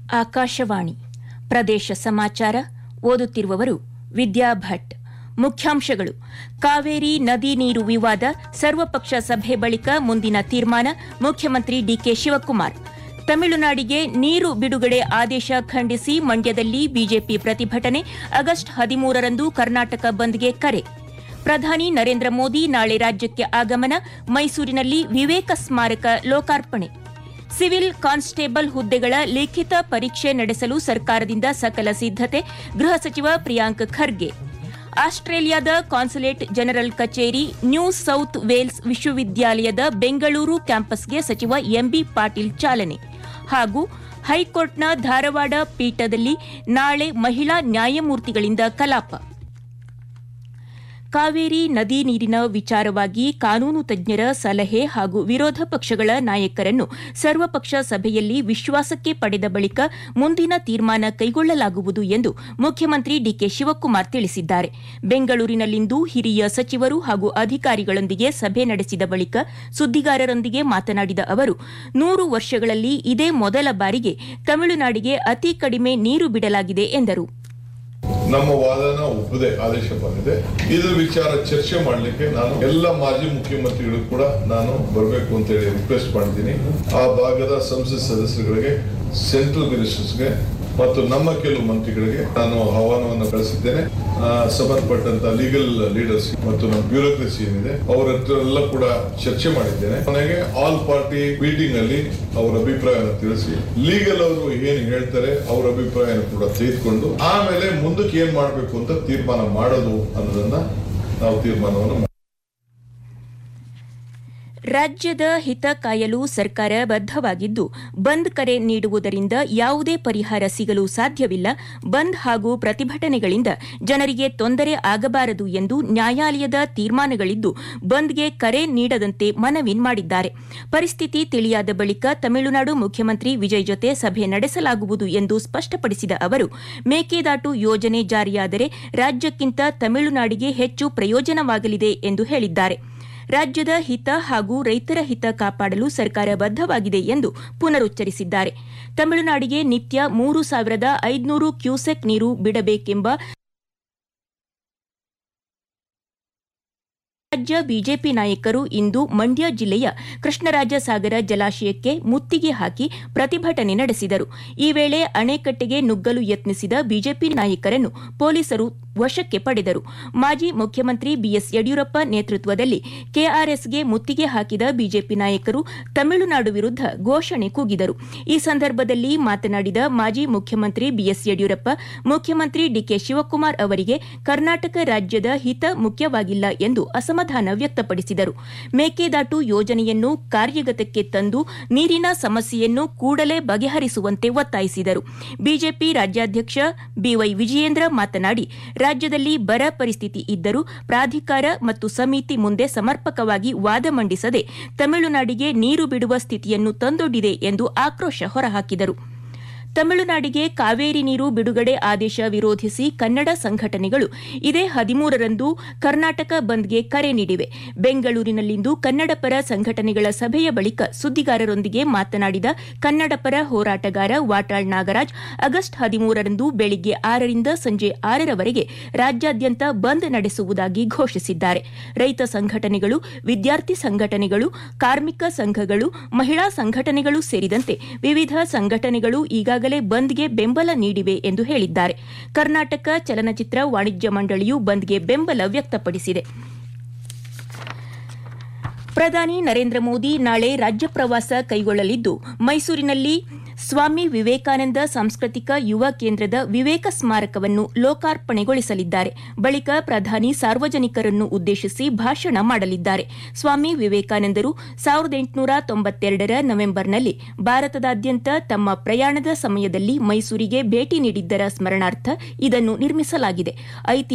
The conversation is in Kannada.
ಆಕಾಶವಾಣಿ ಪ್ರದೇಶ ಸಮಾಚಾರ ಓದುತ್ತಿರುವವರು ವಿದ್ಯಾ ಭಟ್ ಮುಖ್ಯಾಂಶಗಳು ಕಾವೇರಿ ನದಿ ನೀರು ವಿವಾದ ಸರ್ವಪಕ್ಷ ಸಭೆ ಬಳಿಕ ಮುಂದಿನ ತೀರ್ಮಾನ ಮುಖ್ಯಮಂತ್ರಿ ಡಿಕೆ ಶಿವಕುಮಾರ್ ತಮಿಳುನಾಡಿಗೆ ನೀರು ಬಿಡುಗಡೆ ಆದೇಶ ಖಂಡಿಸಿ ಮಂಡ್ಯದಲ್ಲಿ ಬಿಜೆಪಿ ಪ್ರತಿಭಟನೆ ಆಗಸ್ಟ್ ಹದಿಮೂರರಂದು ಕರ್ನಾಟಕ ಬಂದ್ಗೆ ಕರೆ ಪ್ರಧಾನಿ ನರೇಂದ್ರ ಮೋದಿ ನಾಳೆ ರಾಜ್ಯಕ್ಕೆ ಆಗಮನ ಮೈಸೂರಿನಲ್ಲಿ ವಿವೇಕ ಸ್ಮಾರಕ ಲೋಕಾರ್ಪಣೆ ಸಿವಿಲ್ ಕಾನ್ಸ್ಟೇಬಲ್ ಹುದ್ದೆಗಳ ಲಿಖಿತ ಪರೀಕ್ಷೆ ನಡೆಸಲು ಸರ್ಕಾರದಿಂದ ಸಕಲ ಸಿದ್ದತೆ ಗೃಹ ಸಚಿವ ಪ್ರಿಯಾಂಕ್ ಖರ್ಗೆ ಆಸ್ಟ್ರೇಲಿಯಾದ ಕಾನ್ಸುಲೇಟ್ ಜನರಲ್ ಕಚೇರಿ ನ್ಯೂ ಸೌತ್ ವೇಲ್ಸ್ ವಿಶ್ವವಿದ್ಯಾಲಯದ ಬೆಂಗಳೂರು ಕ್ಯಾಂಪಸ್ಗೆ ಸಚಿವ ಎಂಬಿ ಪಾಟೀಲ್ ಚಾಲನೆ ಹಾಗೂ ಹೈಕೋರ್ಟ್ನ ಧಾರವಾಡ ಪೀಠದಲ್ಲಿ ನಾಳೆ ಮಹಿಳಾ ನ್ಯಾಯಮೂರ್ತಿಗಳಿಂದ ಕಲಾಪ ಕಾವೇರಿ ನದಿ ನೀರಿನ ವಿಚಾರವಾಗಿ ಕಾನೂನು ತಜ್ಞರ ಸಲಹೆ ಹಾಗೂ ವಿರೋಧ ಪಕ್ಷಗಳ ನಾಯಕರನ್ನು ಸರ್ವಪಕ್ಷ ಸಭೆಯಲ್ಲಿ ವಿಶ್ವಾಸಕ್ಕೆ ಪಡೆದ ಬಳಿಕ ಮುಂದಿನ ತೀರ್ಮಾನ ಕೈಗೊಳ್ಳಲಾಗುವುದು ಎಂದು ಮುಖ್ಯಮಂತ್ರಿ ಡಿಕೆ ಶಿವಕುಮಾರ್ ತಿಳಿಸಿದ್ದಾರೆ ಬೆಂಗಳೂರಿನಲ್ಲಿಂದು ಹಿರಿಯ ಸಚಿವರು ಹಾಗೂ ಅಧಿಕಾರಿಗಳೊಂದಿಗೆ ಸಭೆ ನಡೆಸಿದ ಬಳಿಕ ಸುದ್ದಿಗಾರರೊಂದಿಗೆ ಮಾತನಾಡಿದ ಅವರು ನೂರು ವರ್ಷಗಳಲ್ಲಿ ಇದೇ ಮೊದಲ ಬಾರಿಗೆ ತಮಿಳುನಾಡಿಗೆ ಅತಿ ಕಡಿಮೆ ನೀರು ಬಿಡಲಾಗಿದೆ ಎಂದರು ನಮ್ಮ ವಾದನ ಒಪ್ಪದೆ ಆದೇಶ ಬಂದಿದೆ ಇದ್ರ ವಿಚಾರ ಚರ್ಚೆ ಮಾಡಲಿಕ್ಕೆ ನಾನು ಎಲ್ಲ ಮಾಜಿ ಮುಖ್ಯಮಂತ್ರಿಗಳು ಕೂಡ ನಾನು ಬರಬೇಕು ಅಂತ ಹೇಳಿ ರಿಕ್ವೆಸ್ಟ್ ಮಾಡಿದ್ದೀನಿ ಆ ಭಾಗದ ಸಂಸತ್ ಸದಸ್ಯರುಗಳಿಗೆ ಸೆಂಟ್ರಲ್ ಮಿನಿಸ್ಟರ್ಸ್ಗೆ ಮತ್ತು ನಮ್ಮ ಕೆಲವು ಮಂತ್ರಿಗಳಿಗೆ ನಾನು ಆಹ್ವಾನವನ್ನು ಕಳಿಸಿದ್ದೇನೆ ಆ, ಸಂಬಂಧಪಟ್ಟಂತ ಲೀಗಲ್ ಲೀಡರ್ಸ್ ಮತ್ತು ನಮ್ಮ ಬ್ಯೂರೋಕ್ರಸಿ ಏನಿದೆ ಅವರ ಹತ್ರ ಎಲ್ಲ ಕೂಡ ಚರ್ಚೆ ಮಾಡಿದ್ದೇನೆ ಕೊನೆಗೆ ಆಲ್ ಪಾರ್ಟಿ ಮೀಟಿಂಗ್ ಅಲ್ಲಿ ಅವರ ಅಭಿಪ್ರಾಯವನ್ನು ತಿಳಿಸಿ ಲೀಗಲ್ ಅವರು ಏನ್ ಹೇಳ್ತಾರೆ ಅವರ ಅಭಿಪ್ರಾಯನ ಕೂಡ ತೆಗೆದುಕೊಂಡು ಆಮೇಲೆ ಮುಂದಕ್ಕೆ ಏನ್ ಮಾಡಬೇಕು ಅಂತ ತೀರ್ಮಾನ ಮಾಡೋದು ಅನ್ನೋದನ್ನ ನಾವು ತೀರ್ಮಾನವನ್ನು ಮಾಡಿ ರಾಜ್ಯದ ಹಿತ ಕಾಯಲು ಸರ್ಕಾರ ಬದ್ದವಾಗಿದ್ದು ಬಂದ್ ಕರೆ ನೀಡುವುದರಿಂದ ಯಾವುದೇ ಪರಿಹಾರ ಸಿಗಲು ಸಾಧ್ಯವಿಲ್ಲ ಬಂದ್ ಹಾಗೂ ಪ್ರತಿಭಟನೆಗಳಿಂದ ಜನರಿಗೆ ತೊಂದರೆ ಆಗಬಾರದು ಎಂದು ನ್ಯಾಯಾಲಯದ ತೀರ್ಮಾನಗಳಿದ್ದು ಬಂದ್ಗೆ ಕರೆ ನೀಡದಂತೆ ಮನವಿ ಮಾಡಿದ್ದಾರೆ ಪರಿಸ್ಥಿತಿ ತಿಳಿಯಾದ ಬಳಿಕ ತಮಿಳುನಾಡು ಮುಖ್ಯಮಂತ್ರಿ ವಿಜಯ್ ಜೊತೆ ಸಭೆ ನಡೆಸಲಾಗುವುದು ಎಂದು ಸ್ಪಷ್ಟಪಡಿಸಿದ ಅವರು ಮೇಕೆದಾಟು ಯೋಜನೆ ಜಾರಿಯಾದರೆ ರಾಜ್ಯಕ್ಕಿಂತ ತಮಿಳುನಾಡಿಗೆ ಹೆಚ್ಚು ಪ್ರಯೋಜನವಾಗಲಿದೆ ಎಂದು ಹೇಳಿದ್ದಾರೆ ರಾಜ್ಯದ ಹಿತ ಹಾಗೂ ರೈತರ ಹಿತ ಕಾಪಾಡಲು ಸರ್ಕಾರ ಬದ್ದವಾಗಿದೆ ಎಂದು ಪುನರುಚ್ಚರಿಸಿದ್ದಾರೆ ತಮಿಳುನಾಡಿಗೆ ನಿತ್ಯ ಮೂರು ಸಾವಿರದ ಐದುನೂರು ಕ್ಯೂಸೆಕ್ ನೀರು ಬಿಡಬೇಕೆಂಬ ರಾಜ್ಯ ಬಿಜೆಪಿ ನಾಯಕರು ಇಂದು ಮಂಡ್ಯ ಜಿಲ್ಲೆಯ ಕೃಷ್ಣರಾಜ ಸಾಗರ ಜಲಾಶಯಕ್ಕೆ ಮುತ್ತಿಗೆ ಹಾಕಿ ಪ್ರತಿಭಟನೆ ನಡೆಸಿದರು ಈ ವೇಳೆ ಅಣೆಕಟ್ಟೆಗೆ ನುಗ್ಗಲು ಯತ್ನಿಸಿದ ಬಿಜೆಪಿ ನಾಯಕರನ್ನು ಪೊಲೀಸರು ವಶಕ್ಕೆ ಪಡೆದರು ಮಾಜಿ ಮುಖ್ಯಮಂತ್ರಿ ಬಿಎಸ್ ಯಡಿಯೂರಪ್ಪ ನೇತೃತ್ವದಲ್ಲಿ ಕೆಆರ್ಎಸ್ಗೆ ಮುತ್ತಿಗೆ ಹಾಕಿದ ಬಿಜೆಪಿ ನಾಯಕರು ತಮಿಳುನಾಡು ವಿರುದ್ಧ ಘೋಷಣೆ ಕೂಗಿದರು ಈ ಸಂದರ್ಭದಲ್ಲಿ ಮಾತನಾಡಿದ ಮಾಜಿ ಮುಖ್ಯಮಂತ್ರಿ ಬಿಎಸ್ ಯಡಿಯೂರಪ್ಪ ಮುಖ್ಯಮಂತ್ರಿ ಡಿಕೆ ಶಿವಕುಮಾರ್ ಅವರಿಗೆ ಕರ್ನಾಟಕ ರಾಜ್ಯದ ಹಿತ ಮುಖ್ಯವಾಗಿಲ್ಲ ಎಂದು ಅಸಮಾಧಾನ ವ್ಯಕ್ತಪಡಿಸಿದರು ಮೇಕೆದಾಟು ಯೋಜನೆಯನ್ನು ಕಾರ್ಯಗತಕ್ಕೆ ತಂದು ನೀರಿನ ಸಮಸ್ಯೆಯನ್ನು ಕೂಡಲೇ ಬಗೆಹರಿಸುವಂತೆ ಒತ್ತಾಯಿಸಿದರು ಬಿಜೆಪಿ ರಾಜ್ಯಾಧ್ಯಕ್ಷ ಬಿವೈ ವಿಜಯೇಂದ್ರ ಮಾತನಾಡಿ ರಾಜ್ಯದಲ್ಲಿ ಬರ ಪರಿಸ್ಥಿತಿ ಇದ್ದರೂ ಪ್ರಾಧಿಕಾರ ಮತ್ತು ಸಮಿತಿ ಮುಂದೆ ಸಮರ್ಪಕವಾಗಿ ವಾದ ಮಂಡಿಸದೆ ತಮಿಳುನಾಡಿಗೆ ನೀರು ಬಿಡುವ ಸ್ಥಿತಿಯನ್ನು ತಂದೊಡ್ಡಿದೆ ಎಂದು ಆಕ್ರೋಶ ಹೊರಹಾಕಿದರು ತಮಿಳುನಾಡಿಗೆ ಕಾವೇರಿ ನೀರು ಬಿಡುಗಡೆ ಆದೇಶ ವಿರೋಧಿಸಿ ಕನ್ನಡ ಸಂಘಟನೆಗಳು ಇದೇ ಹದಿಮೂರರಂದು ಕರ್ನಾಟಕ ಬಂದ್ಗೆ ಕರೆ ನೀಡಿವೆ ಬೆಂಗಳೂರಿನಲ್ಲಿಂದು ಕನ್ನಡ ಪರ ಸಂಘಟನೆಗಳ ಸಭೆಯ ಬಳಿಕ ಸುದ್ದಿಗಾರರೊಂದಿಗೆ ಮಾತನಾಡಿದ ಕನ್ನಡ ಪರ ಹೋರಾಟಗಾರ ವಾಟಾಳ್ ನಾಗರಾಜ್ ಆಗಸ್ಟ್ ಹದಿಮೂರರಂದು ಬೆಳಿಗ್ಗೆ ಆರರಿಂದ ಸಂಜೆ ಆರರವರೆಗೆ ರಾಜ್ಯಾದ್ಯಂತ ಬಂದ್ ನಡೆಸುವುದಾಗಿ ಘೋಷಿಸಿದ್ದಾರೆ ರೈತ ಸಂಘಟನೆಗಳು ವಿದ್ಯಾರ್ಥಿ ಸಂಘಟನೆಗಳು ಕಾರ್ಮಿಕ ಸಂಘಗಳು ಮಹಿಳಾ ಸಂಘಟನೆಗಳು ಸೇರಿದಂತೆ ವಿವಿಧ ಸಂಘಟನೆಗಳು ಈಗಾಗಲೇ ಬಂದ್ಗೆ ಬೆಂಬಲ ನೀಡಿವೆ ಎಂದು ಹೇಳಿದ್ದಾರೆ ಕರ್ನಾಟಕ ಚಲನಚಿತ್ರ ವಾಣಿಜ್ಯ ಮಂಡಳಿಯು ಬಂದ್ಗೆ ಬೆಂಬಲ ವ್ಯಕ್ತಪಡಿಸಿದೆ ಪ್ರಧಾನಿ ನರೇಂದ್ರ ಮೋದಿ ನಾಳೆ ರಾಜ್ಯ ಪ್ರವಾಸ ಕೈಗೊಳ್ಳಲಿದ್ದು ಮೈಸೂರಿನಲ್ಲಿ ಸ್ವಾಮಿ ವಿವೇಕಾನಂದ ಸಾಂಸ್ಕೃತಿಕ ಯುವ ಕೇಂದ್ರದ ವಿವೇಕ ಸ್ಮಾರಕವನ್ನು ಲೋಕಾರ್ಪಣೆಗೊಳಿಸಲಿದ್ದಾರೆ ಬಳಿಕ ಪ್ರಧಾನಿ ಸಾರ್ವಜನಿಕರನ್ನು ಉದ್ದೇಶಿಸಿ ಭಾಷಣ ಮಾಡಲಿದ್ದಾರೆ ಸ್ವಾಮಿ ವಿವೇಕಾನಂದರು ಸಾವಿರದ ಎಂಟುನೂರ ತೊಂಬತ್ತೆರಡರ ನವೆಂಬರ್ನಲ್ಲಿ ಭಾರತದಾದ್ಯಂತ ತಮ್ಮ ಪ್ರಯಾಣದ ಸಮಯದಲ್ಲಿ ಮೈಸೂರಿಗೆ ಭೇಟಿ ನೀಡಿದ್ದರ ಸ್ಮರಣಾರ್ಥ ಇದನ್ನು ನಿರ್ಮಿಸಲಾಗಿದೆ